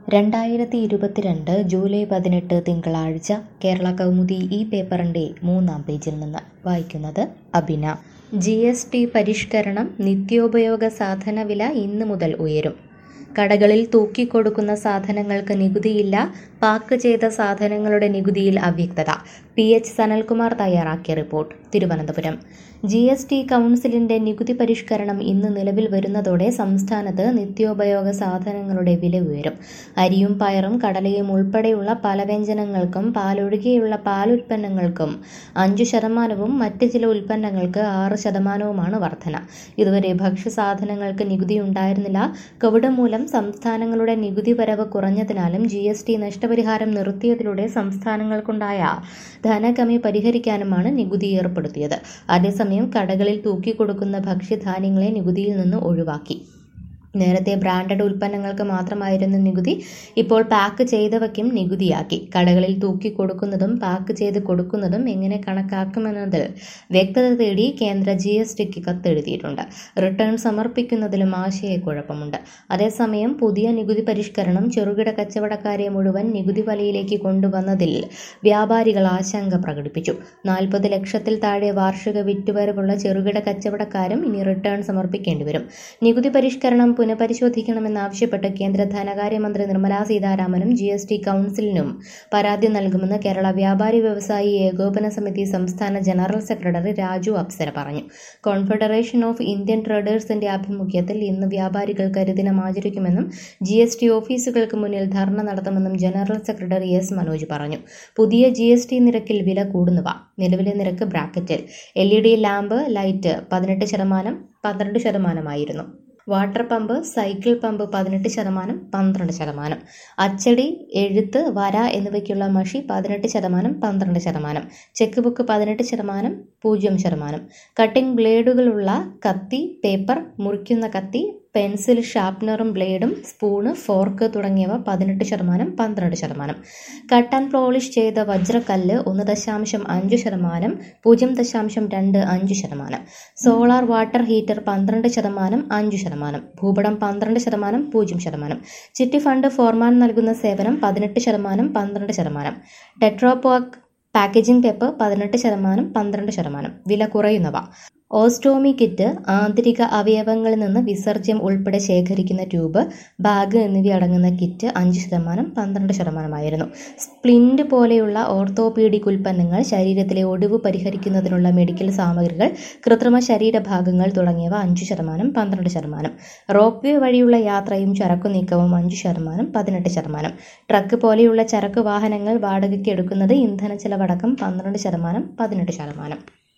രണ്ടായിരത്തി ഇരുപത്തിരണ്ട് ജൂലൈ പതിനെട്ട് തിങ്കളാഴ്ച കേരള കൗമുദി ഈ പേപ്പറിൻ്റെ മൂന്നാം പേജിൽ നിന്ന് വായിക്കുന്നത് അബിന ജി എസ് ടി പരിഷ്കരണം നിത്യോപയോഗ സാധന വില ഇന്ന് മുതൽ ഉയരും കടകളിൽ തൂക്കിക്കൊടുക്കുന്ന സാധനങ്ങൾക്ക് നികുതിയില്ല പാക്ക് ചെയ്ത സാധനങ്ങളുടെ നികുതിയിൽ അവ്യക്തത പി എച്ച് സനൽകുമാർ തയ്യാറാക്കിയ report Thiruvananthapuram G S T കൗൺസിലിന്റെ നികുതി പരിഷ്കരണം ഇന്ന് നിലവിൽ വരുന്നതോടെ സംസ്ഥാനത്ത് നിത്യോപയോഗ സാധനങ്ങളുടെ വില ഉയരും അരിയും പയറും കടലയും ഉൾപ്പെടെയുള്ള പലവ്യഞ്ജനങ്ങൾക്കും പാലൊഴികെയുള്ള പാലുൽപ്പന്നങ്ങൾക്കും അഞ്ചു ശതമാനവും മറ്റ് ചില ഉൽപ്പന്നങ്ങൾക്ക് ആറ് ശതമാനവുമാണ് വർധന ഇതുവരെ ഭക്ഷ്യസാധനങ്ങൾക്ക് നികുതി ഉണ്ടായിരുന്നില്ല കോവിഡ് മൂലം സംസ്ഥാനങ്ങളുടെ നികുതി വരവ് കുറഞ്ഞതിനാലും ജി എസ് ടി നഷ്ടപരിഹാരം നിർത്തിയതിലൂടെ സംസ്ഥാനങ്ങൾക്കുണ്ടായ ധനകമ്മി പരിഹരിക്കാനുമാണ് നികുതി ഏർപ്പെടുത്തിയത് അതേസമയം കടകളിൽ തൂക്കിക്കൊടുക്കുന്ന ഭക്ഷ്യധാന്യങ്ങളെ നികുതിയിൽ നിന്ന് ഒഴിവാക്കി നേരത്തെ ബ്രാൻഡഡ് ഉൽപ്പന്നങ്ങൾക്ക് മാത്രമായിരുന്നു നികുതി ഇപ്പോൾ പാക്ക് ചെയ്തവയ്ക്കും നികുതിയാക്കി കടകളിൽ തൂക്കി കൊടുക്കുന്നതും പാക്ക് ചെയ്ത് കൊടുക്കുന്നതും എങ്ങനെ കണക്കാക്കുമെന്നതിൽ വ്യക്തത തേടി കേന്ദ്ര ജി എസ് ടിക്ക് കത്തെഴുതിയിട്ടുണ്ട് റിട്ടേൺ സമർപ്പിക്കുന്നതിലും ആശയക്കുഴപ്പമുണ്ട് അതേസമയം പുതിയ നികുതി പരിഷ്കരണം ചെറുകിട കച്ചവടക്കാരെ മുഴുവൻ നികുതി വലയിലേക്ക് കൊണ്ടുവന്നതിൽ വ്യാപാരികൾ ആശങ്ക പ്രകടിപ്പിച്ചു നാൽപ്പത് ലക്ഷത്തിൽ താഴെ വാർഷിക വിറ്റുവരവുള്ള ചെറുകിട കച്ചവടക്കാരും ഇനി റിട്ടേൺ സമർപ്പിക്കേണ്ടി വരും നികുതി പരിഷ്കരണം പുനഃപരിശോധിക്കണമെന്നാവശ്യപ്പെട്ട് കേന്ദ്ര ധനകാര്യമന്ത്രി നിർമ്മലാ സീതാരാമനും ജി എസ് ടി കൗൺസിലിനും പരാതി നൽകുമെന്ന് കേരള വ്യാപാരി വ്യവസായി ഏകോപന സമിതി സംസ്ഥാന ജനറൽ സെക്രട്ടറി രാജു അപ്സര പറഞ്ഞു കോൺഫെഡറേഷൻ ഓഫ് ഇന്ത്യൻ ട്രേഡേഴ്സിന്റെ ആഭിമുഖ്യത്തിൽ ഇന്ന് വ്യാപാരികൾ കരിദിനം ആചരിക്കുമെന്നും ജി എസ് ടി ഓഫീസുകൾക്ക് മുന്നിൽ ധർണ നടത്തുമെന്നും ജനറൽ സെക്രട്ടറി എസ് മനോജ് പറഞ്ഞു പുതിയ ജി എസ് ടി നിരക്കിൽ വില കൂടുന്നവ നിലവിലെ നിരക്ക് ബ്രാക്കറ്റിൽ L E D lamp light പതിനെട്ട് ശതമാനം പന്ത്രണ്ട് ശതമാനമായിരുന്നു വാട്ടർ പമ്പ് സൈക്കിൾ പമ്പ് പതിനെട്ട് ശതമാനം പന്ത്രണ്ട് ശതമാനം അച്ചടി എഴുത്ത് വര എന്നിവയ്ക്കുള്ള മഷി പതിനെട്ട് ശതമാനം പന്ത്രണ്ട് ശതമാനം ചെക്ക് ബുക്ക് പതിനെട്ട് ശതമാനം പൂജ്യം ശതമാനം കട്ടിംഗ് ബ്ലേഡുകളുള്ള കത്തി പേപ്പർ മുറിക്കുന്ന കത്തി പെൻസിൽ ഷാർപ്നറും ബ്ലേഡും സ്പൂണ് ഫോർക്ക് തുടങ്ങിയവ പതിനെട്ട് ശതമാനം പന്ത്രണ്ട് ശതമാനം കട്ട് ആൻഡ് പോളിഷ് ചെയ്ത വജ്രക്കല്ല് ഒന്ന് ദശാംശം അഞ്ച് ശതമാനം പൂജ്യം ദശാംശം രണ്ട് അഞ്ച് ശതമാനം സോളാർ വാട്ടർ ഹീറ്റർ പന്ത്രണ്ട് ശതമാനം അഞ്ച് ശതമാനം ഭൂപടം പന്ത്രണ്ട് ശതമാനം പൂജ്യം ശതമാനം ചിട്ടി ഫണ്ട് ഫോർമാൻ നൽകുന്ന സേവനം പതിനെട്ട് ശതമാനം പന്ത്രണ്ട് ശതമാനം ടെട്രോപാക്ക് പാക്കേജിംഗ് പേപ്പർ പതിനെട്ട് ശതമാനം പന്ത്രണ്ട് ശതമാനം വില കുറയുന്നവ ഓസ്റ്റോമി കിറ്റ് ആന്തരിക അവയവങ്ങളിൽ നിന്ന് വിസർജ്യം ഉൾപ്പെടെ ശേഖരിക്കുന്ന ട്യൂബ് ബാഗ് എന്നിവ അടങ്ങുന്ന കിറ്റ് അഞ്ച് ശതമാനം പന്ത്രണ്ട് ശതമാനമായിരുന്നു സ്പ്ലിന്റ് പോലെയുള്ള ഓർത്തോപീഡിക് ഉൽപ്പന്നങ്ങൾ ശരീരത്തിലെ ഒടിവ് പരിഹരിക്കുന്നതിനുള്ള മെഡിക്കൽ സാമഗ്രികൾ കൃത്രിമ ശരീരഭാഗങ്ങൾ തുടങ്ങിയവ അഞ്ച് ശതമാനം പന്ത്രണ്ട് ശതമാനം റോപ്പ് വേ വഴിയുള്ള യാത്രയും ചരക്കു നീക്കവും അഞ്ച് ശതമാനം പതിനെട്ട് ശതമാനം ട്രക്ക് പോലെയുള്ള ചരക്ക് വാഹനങ്ങൾ വാടകയ്ക്ക് എടുക്കുന്നത് ഇന്ധന ചെലവടക്കം പന്ത്രണ്ട് ശതമാനം പതിനെട്ട് ശതമാനം